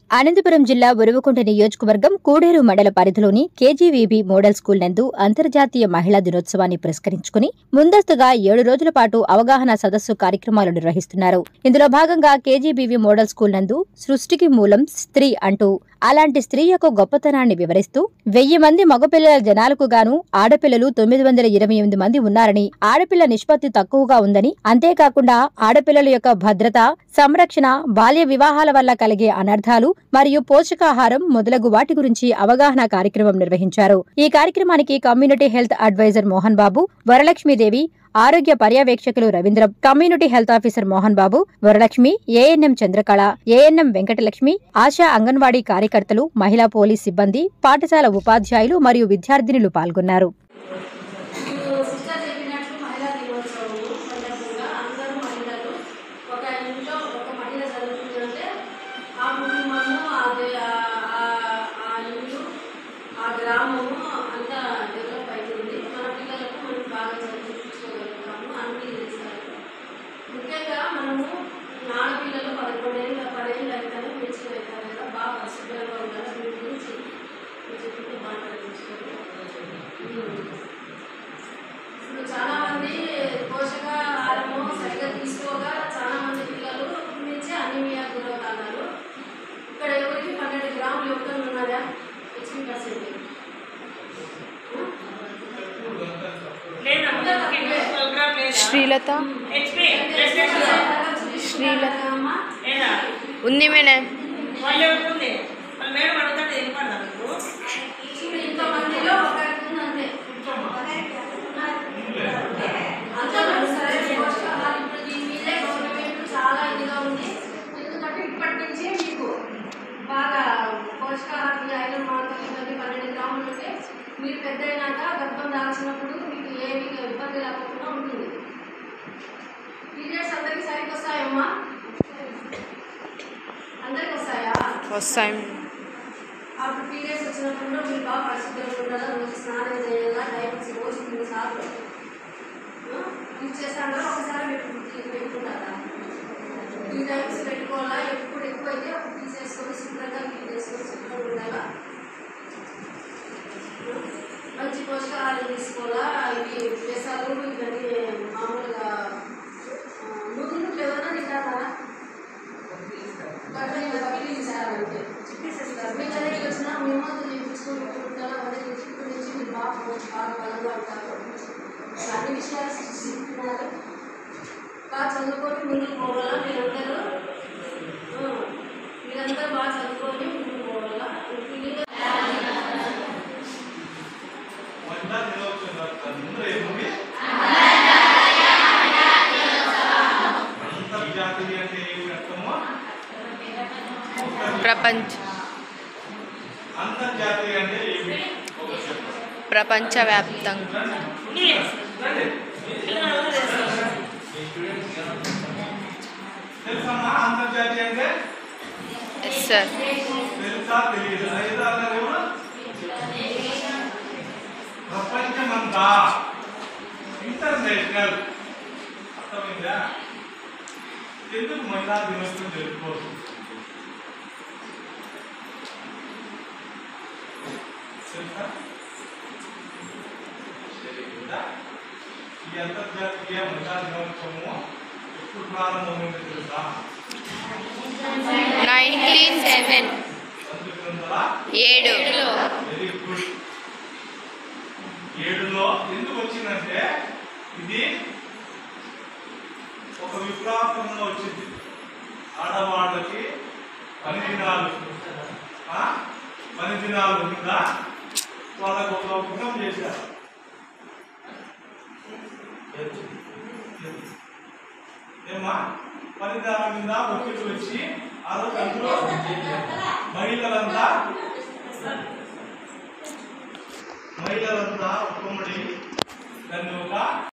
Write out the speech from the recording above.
అనంతపురం జిల్లా ఉరవకొండ నియోజకవర్గం కూడేరు మండల పరిధిలోని కేజీవీబీ మోడల్ స్కూల్ నందు అంతర్జాతీయ మహిళా దినోత్సవాన్ని పురస్కరించుకుని ముందస్తుగా ఏడు రోజుల పాటు అవగాహన సదస్సు కార్యక్రమాలు నిర్వహిస్తున్నారు ఇందులో భాగంగా కేజీబీవీ మోడల్ స్కూల్ నందు సృష్టికి మూలం స్త్రీ అంటూ అలాంటి స్త్రీ యొక్క గొప్పతనాన్ని వివరిస్తూ వెయ్యి మంది మగపిల్లల జనాలకు గాను ఆడపిల్లలు తొమ్మిది వందల ఇరవై ఎనిమిది మంది ఉన్నారని ఆడపిల్ల నిష్పత్తి తక్కువగా ఉందని అంతేకాకుండా ఆడపిల్లల యొక్క భద్రత సంరక్షణ బాల్య వివాహాల వల్ల కలిగే అనర్థాలు మరియు పోషకాహారం మొదలగు వాటి గురించి అవగాహన కార్యక్రమం నిర్వహించారు ఈ కార్యక్రమానికి community health advisor Mohan Babu Varalakshmidevi ఆరోగ్య పర్యవేక్షకులు Ravindra community health officer Mohan Babu Varalakshmi ANM Chandrakala ANM Venkatalakshmi ASHA anganwadi కార్యకర్తలు మహిళా పోలీస్ సిబ్బంది పాఠశాల ఉపాధ్యాయులు మరియు విద్యార్థినులు పాల్గొన్నారు సిస్టర్ చెప్పినట్లు మహిళా దినోత్సవం సందర్భంగా అందరూ మహిళలు ఒక ఇంట్లో ఒక మహిళ జరుగుతుందంటే ఆ కుటుంబము ఆ దే- ఆ- ఆ- ఆ ఇల్లు ఆ గ్రామము అంతా డెవలప్ అవుతుంది మన పిల్లలకు మనం బాగా చదివించుకోగలుగుతాము అన్నీ చేస్తారు ముఖ్యంగా మనము ఆడపిల్లలు పదకొండేళ్ళ పదేళ్ళు అయితేనే మెచ్యూర్ అవుతారు కదా బాగా పరిశుభ్రంగా ఉండాలి వీటి గురించి చెప్తే మాట్లాడించుకోవాలి ఇప్పుడు చాలా మంది పోషకాహారము సరిగ్గా తీసుకోగా చాలా మంది పిల్లలు నుంచి అనీమియా గురవుతున్నారు ఇక్కడ ఎవరికి పన్నెండు గ్రాములు ఎవరికైనా ఉన్నారా హెచ్పి పర్సెంట్ శ్రీలత శ్రీలత ఉంది మేడం ఇప్పుడు ఇంత మందిలో ఒకరికి ఉంది అంతే అంతా మరి సరైన పోషకాహారం ఇప్పుడు దీని మీదే గవర్నమెంట్ చాలా ఇదిగా ఉంది ఎందుకంటే ఇప్పటి నుంచే మీకు బాగా పోషకాహారం ఐరన్ మాత్రం ఇవన్నీ పన్నెండు గ్రాములు ఉంటే మీరు పెద్ద అయినాక గర్భం దాల్చినప్పుడు మీకు ఏమి ఇబ్బంది లేకుండా ఉంటుంది పీరియడ్స్ అందరికి సరిగ్గా వస్తాయమ్మా అందరికి వస్తాయా వస్తాయి మేడం అప్పుడు పీరియడ్స్ వచ్చినప్పుడు మీరు బాగా పరిశుభ్రంగా ఉండాలా రోజు స్నానం చేయాలా డైపర్స్ రోజు మూడు సార్లు యూజ్ చేస్తాను ఒకసారి మీరు పెట్టుకుంటారా త్రీ టైమ్స్ పెట్టుకోవాలా ఎప్పుడు ఎక్కువ అయితే అప్పుడు తీసేసుకొని శుభ్రంగా క్లీన్ చేసుకొని శుభ్రంగా ఉండాలా మంచి పోషకాహారం తీసుకోవాలా ఇవి పెసాలు ఇవన్నీ మామూలుగా నూనె నూనె ఎవరైనా తింటారా బట్టలు ఇలా పగిలించారంటే చెప్పేసేస్తారు మీ దగ్గరికి వచ్చినా మీ మందు చేయించుకొని ఉంటారా అదే ఇప్పటి నుంచి మీరు బాగా పోవచ్చు బాగా బలంగా ఉంటారు అన్ని విషయాలు చెప్తున్నారు బాగా చదువుకొని ముందుకు పోవాలా మీరందరూ ఆ, మీరందరూ బాగా చదువుకొని ముందుకు పోవాలా పిల్లలు మహిళా దినోత్సవం ముందు ఏముంది అంతర్జాతీయ అంటే ఏమి అర్థమో ప్రపంచ అంతర్జాతీయ అంటే ఏమి ఒక చెప్పండి ప్రపంచవ్యాప్తంగా తెలుసమ్మా అంతర్జాతీయ అంటే ఎస్ సార్ తెలుసా తెలియదు ఐదు అన్నారు ప్రపంచమంతా ఇంటర్నేషనల్ అర్థమైందా ఎందుకు మహిళా దినోత్సవం జరుపుకోవచ్చు తెలుసా తెలియదా ఈ అంతర్జాతీయ మహిళా దినోత్సవము ఎప్పుడు ప్రారంభమైందో తెలుసా నైన్టీన్ సెవెన్ పంతొమ్మిది వందల ఏడు వెరీ గుడ్ ఏడులో ఎందుకు వచ్చిందంటే ఇది ఒక విప్లవాత్మకంగా వచ్చింది ఆడవాళ్ళకి పని దినాలు ఆ? పని దినాలు మీద వాళ్ళకు ఒక ఉపయోగం చేశారు ఏమా పని దినాల మీద ఒత్తిడి వచ్చి ఆ రోజు అందులో మహిళలంతా మహిళలంతా ఉమ్మడి దాన్ని ఒక